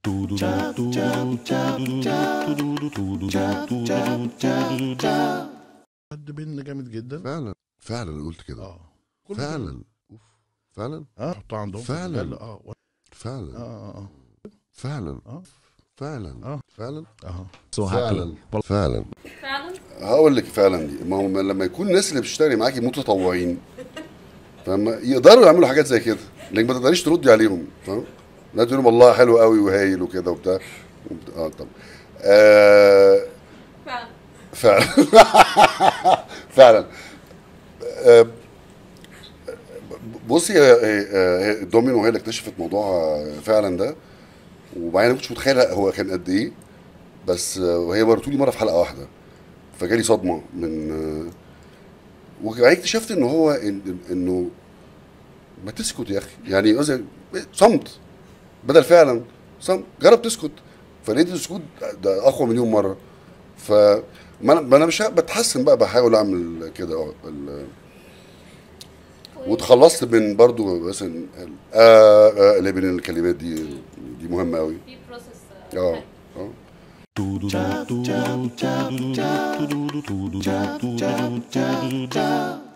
حد بينا جامد جدا فعلا فعلا أنا قلت كده اه كله فعلا أوف. فعلا اه حطها عندهم في فعلا. المجلة. اه و- اه فعلا اه فعلا اه فعلا اه فعلا اه So happy. فعلا فعلا فعلا هقول لك فعلا دي ما هو لما يكون الناس اللي بتشتغل معاكي متطوعين فما يقدروا يعملوا حاجات زي كده لانك ما تقدريش تردي عليهم فاهم لا تقول لهم والله حلو قوي وهايل وكده وبتاع وبت- اه طب آه فعلا فعلا فعلا آه، بصي هي- هي- هي- الدومينو هي اللي اكتشفت موضوع آه، فعلا ده وبعدين ما كنتش متخيله هو كان قد ايه بس آه، وهي ورتولي مره في حلقه واحده فجالي صدمه من آه، وبعدين اكتشفت ان هو إن- انه ما تسكت يا اخي يعني قصدي صمت بدل فعلا صمت جرب تسكت فلقيت السكوت ده اقوى مليون مره ف ما انا ما أنا مش ه- بتحسن بقى بحاول اعمل كده اه ال- واتخلصت من برضو مثلا ال- آه آه اللي بين الكلمات دي دي مهمه قوي في بروسس اه اه Do do do do do do do do do do do do do do